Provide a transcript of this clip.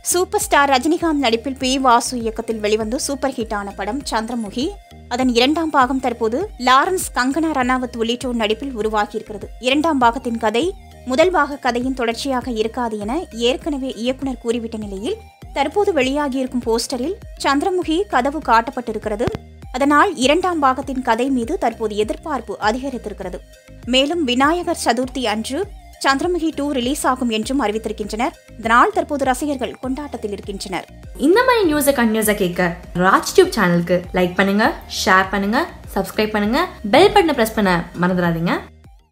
super star Rajinikanth நடிப்பில் B Vasu இயக்கத்தில் வெளிவந்து சூப்பர் ஹிட்டான படம் சந்திரமுகி அதன் இரண்டாம் பாகம் தற்போது லாரன்ஸ் கங்கனா ரனாவத் உள்ளிட்டோர் நடிப்பில் உருவாகியிருக்கிறது இரண்டாம் பாகத்தின் கதை முதல் பாக கதையின் தொடர்ச்சியாக இருக்காது என ஏற்கனவே இயக்குனர் கூறிவிட்ட நிலையில் தற்போது வெளியாகியிருக்கும் போஸ்டரில் சந்திரமுகி கதவு காட்டப்பட்டிருக்கிறது அதனால் இரண்டாம் பாகத்தின் கதை மீது தற்போது எதிர்பார்ப்பு அதிகரித்திருக்கிறது மேலும் விநாயகர் சதுர்த்தி அன்று சந்திரமுகி டூ ரிலீஸ் ஆகும் என்றும் அறிவித்திருக்கின்றனர் இதனால் தற்போது ரசிகர்கள் கொண்டாட்டத்தில் இருக்கின்றனர் இந்த மாதிரி நியூஸை கண்டினியூஸாக கேட்க ராஜ் டியூப் சேனலுக்கு லைக் பண்ணுங்க ஷேர் பண்ணுங்க சப்ஸ்கிரைப் பண்ணுங்க பெல் பட்டனை ப்ரெஸ் பண்ண மறந்துடாதீங்க